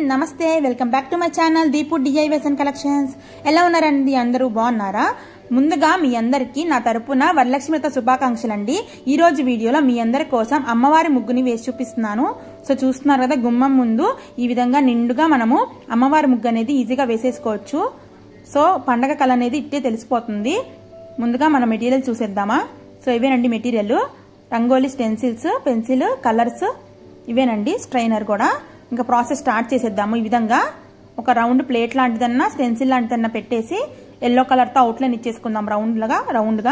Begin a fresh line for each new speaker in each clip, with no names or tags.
నమస్తే welcome back to my channel Deepu DIYs and collections ఎలా ఉన్నారండి అందరూ బాగున్నారా ముందుగా మీ అందరికీ నా తరపున వరలక్ష్మిత శుభాకాంక్షలు అండి ఈ రోజు వీడియోలో మీ అందరి కోసం అమ్మవారి ముగ్గుని వేసి చూపిస్తున్నాను సో చూస్తున్నారు కదా గుమ్మం ముందు ఈ విధంగా నిండుగా మనము అమ్మవారి ముగ్గు అనేది ఈజీగా వేసేసుకోవచ్చు సో పండగ కళ అనేది ఇట్టే తెలిసిపోతుంది ముందుగా మన మెటీరియల్ చూసేద్దామా సో ఇవేనండి material rangoli stencils pencil colours ఇవేనండి స్ట్రైనర్ కూడా ఇంకా ప్రాసెస్ స్టార్ట్ చేసేద్దాము ఈ విధంగా ఒక రౌండ్ ప్లేట్ లాంటిదన్నా స్టెన్సిల్ లాంటిదన్నా పెట్టేసి ఎల్లో కలర్తో అవుట్లైన్ ఇచ్చేసుకుందాం రౌండ్లుగా రౌండ్గా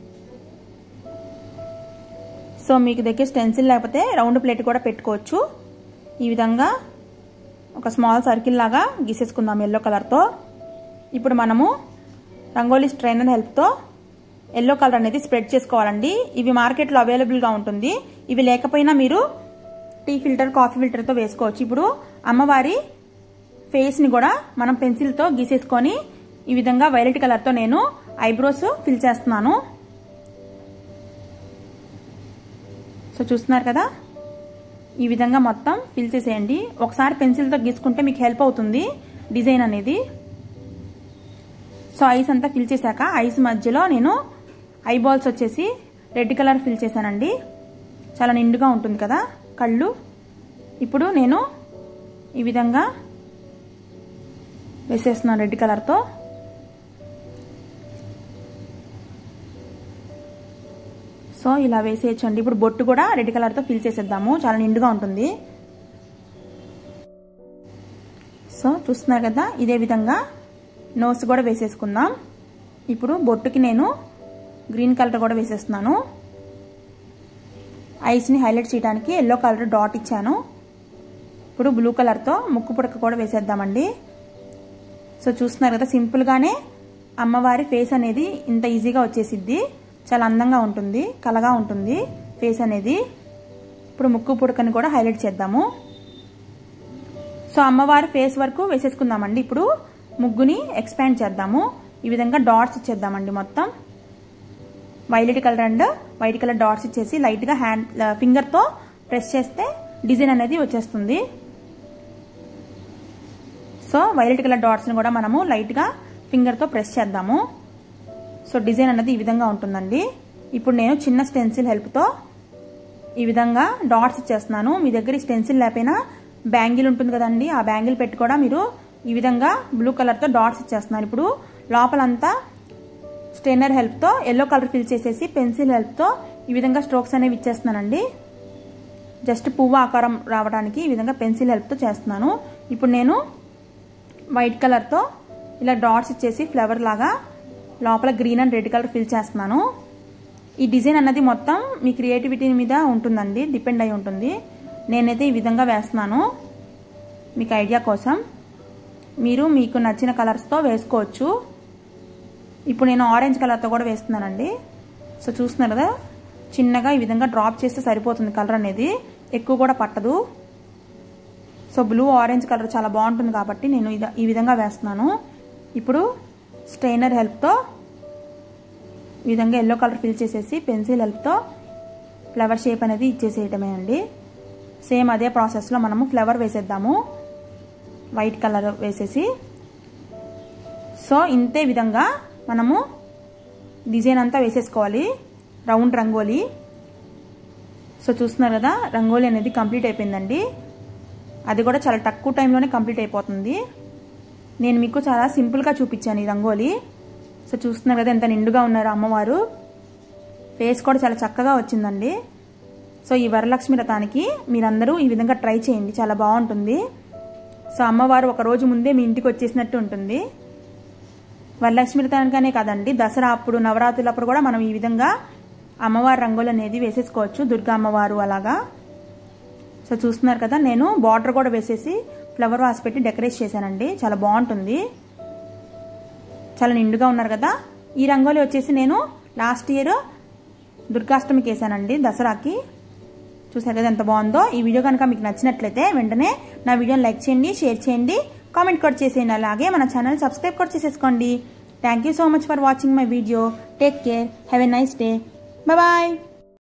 సో మీకు దగ్గర స్టెన్సిల్ లేకపోతే రౌండ్ ప్లేట్ కూడా పెట్టుకోవచ్చు ఈ విధంగా ఒక స్మాల్ సర్కిల్ లాగా గీసేసుకుందాం ఎల్లో కలర్తో ఇప్పుడు మనము రంగోలీ స్ట్రైనర్ హెల్ప్తో ఎల్లో కలర్ అనేది స్ప్రెడ్ చేసుకోవాలండి ఇవి మార్కెట్లో అవైలబుల్గా ఉంటుంది ఇవి లేకపోయినా మీరు టీ ఫిల్టర్ కాఫీ ఫిల్టర్తో వేసుకోవచ్చు ఇప్పుడు అమ్మవారి ఫేస్ని కూడా మనం పెన్సిల్తో గీసేసుకొని ఈ విధంగా వైలెట్ కలర్తో నేను ఐబ్రోస్ ఫిల్ చేస్తున్నాను సో చూస్తున్నారు కదా ఈ విధంగా మొత్తం ఫిల్ చేసేయండి ఒకసారి పెన్సిల్తో గీసుకుంటే మీకు హెల్ప్ అవుతుంది డిజైన్ అనేది సో ఐస్ అంతా ఫిల్ చేశాక ఐస్ మధ్యలో నేను ఐబాల్స్ వచ్చేసి రెడ్ కలర్ ఫిల్ చేశానండి చాలా నిండుగా ఉంటుంది కదా కళ్ళు ఇప్పుడు నేను ఈ విధంగా వేసేస్తున్నాను రెడ్ కలర్తో సో ఇలా వేసేయచ్చండి ఇప్పుడు బొట్టు కూడా రెడ్ కలర్తో ఫిల్ చేసేద్దాము చాలా నిండుగా ఉంటుంది సో చూస్తున్నారు కదా ఇదే విధంగా నోస్ కూడా వేసేసుకుందాం ఇప్పుడు బొట్టుకి నేను గ్రీన్ కలర్ కూడా వేసేస్తున్నాను ఐస్ని హైలైట్ చేయడానికి ఎల్లో కలర్ డాట్ ఇచ్చాను ఇప్పుడు బ్లూ కలర్తో ముక్కు పుడక కూడా వేసేద్దామండి సో చూస్తున్నారు కదా సింపుల్గానే అమ్మవారి ఫేస్ అనేది ఇంత ఈజీగా వచ్చేసిద్ది చాలా అందంగా ఉంటుంది కలగా ఉంటుంది ఫేస్ అనేది ఇప్పుడు ముక్కు పుడకని కూడా హైలైట్ చేద్దాము సో అమ్మవారి ఫేస్ వరకు వేసేసుకుందామండి ఇప్పుడు ముగ్గుని ఎక్స్పాండ్ చేద్దాము ఈ విధంగా డాట్స్ ఇచ్చేద్దామండి మొత్తం violet colour and white colour dots ఇచ్చేసి లైట్గా హ్యాండ్ ఫింగర్తో ప్రెస్ చేస్తే డిజైన్ అనేది వచ్చేస్తుంది సో వైలెట్ కలర్ డాట్స్ని కూడా మనము లైట్గా ఫింగర్తో ప్రెస్ చేద్దాము సో డిజైన్ అనేది ఈ విధంగా ఉంటుందండి ఇప్పుడు నేను చిన్న స్టెన్సిల్ హెల్ప్తో ఈ విధంగా డాట్స్ ఇచ్చేస్తున్నాను మీ దగ్గర స్టెన్సిల్ లేకపోయినా బ్యాంగిల్ ఉంటుంది కదండి ఆ బ్యాంగిల్ పెట్టి కూడా మీరు ఈ విధంగా బ్లూ కలర్తో డాట్స్ ఇచ్చేస్తున్నారు ఇప్పుడు లోపలంతా స్టెయినర్ హెల్ప్తో ఎల్లో కలర్ ఫిల్ చేసేసి పెన్సిల్ హెల్ప్తో ఈ విధంగా స్ట్రోక్స్ అనేవి ఇచ్చేస్తున్నానండి జస్ట్ పువ్వు ఆకారం రావడానికి ఈ విధంగా పెన్సిల్ హెల్ప్తో చేస్తున్నాను ఇప్పుడు నేను వైట్ కలర్తో ఇలా డాట్స్ ఇచ్చేసి ఫ్లవర్ లాగా లోపల green and red colour fill చేస్తున్నాను ఈ డిజైన్ అన్నది మొత్తం మీ క్రియేటివిటీ మీద ఉంటుందండి డిపెండ్ అయి ఉంటుంది నేనైతే ఈ విధంగా వేస్తున్నాను మీకు ఐడియా కోసం మీరు మీకు నచ్చిన కలర్స్తో వేసుకోవచ్చు ఇప్పుడు నేను ఆరెంజ్ కలర్తో కూడా వేస్తున్నానండి సో చూస్తున్నారు కదా చిన్నగా ఈ విధంగా డ్రాప్ చేస్తే సరిపోతుంది కలర్ అనేది ఎక్కువ కూడా పట్టదు సో బ్లూ ఆరెంజ్ కలర్ చాలా బాగుంటుంది కాబట్టి నేను ఈ విధంగా వేస్తున్నాను ఇప్పుడు స్ట్రైనర్ హెల్ప్తో ఈ విధంగా ఎల్లో కలర్ ఫిల్ చేసేసి పెన్సిల్ హెల్ప్తో ఫ్లవర్ షేప్ అనేది ఇచ్చేసేయటమే అండి సేమ్ అదే ప్రాసెస్లో మనము ఫ్లవర్ వేసేద్దాము వైట్ కలర్ వేసేసి సో ఇంతే విధంగా మనము డిజైన్ అంతా వేసేసుకోవాలి రౌండ్ రంగోలీ సో చూస్తున్నారు కదా రంగోలీ అనేది కంప్లీట్ అయిపోయిందండి అది కూడా చాలా తక్కువ టైంలోనే కంప్లీట్ అయిపోతుంది నేను మీకు చాలా సింపుల్గా చూపించాను ఈ రంగోలీ సో చూస్తున్నారు కదా ఎంత నిండుగా ఉన్నారు అమ్మవారు ఫేస్ కూడా చాలా చక్కగా వచ్చిందండి సో ఈ వరలక్ష్మి రథానికి మీరందరూ ఈ విధంగా ట్రై చేయండి చాలా బాగుంటుంది సో అమ్మవారు ఒక రోజు ముందే మీ ఇంటికి వచ్చేసినట్టు ఉంటుంది వరలక్ష్మి రథానికనే కాదండి దసరా అప్పుడు నవరాత్రులు అప్పుడు కూడా మనం ఈ విధంగా అమ్మవారి రంగులు అనేది వేసేసుకోవచ్చు దుర్గా అమ్మవారు అలాగా సో చూస్తున్నారు కదా నేను బార్డర్ కూడా వేసేసి ఫ్లవర్ వాస్ పెట్టి డెకరేట్ చేశానండి చాలా బాగుంటుంది చాలా నిండుగా ఉన్నారు కదా ఈ రంగోలి వచ్చేసి నేను లాస్ట్ ఇయర్ దుర్గాష్టమికి వేసానండి దసరాకి చూసారు కదా ఎంత బాగుందో ఈ వీడియో కనుక మీకు నచ్చినట్లయితే వెంటనే నా వీడియోని లైక్ చేయండి షేర్ చేయండి కామెంట్ కూడా చేసేయండి అలాగే మన ఛానల్ సబ్స్క్రైబ్ కూడా చేసేసుకోండి thank so much for watching my video take care have a nice day bye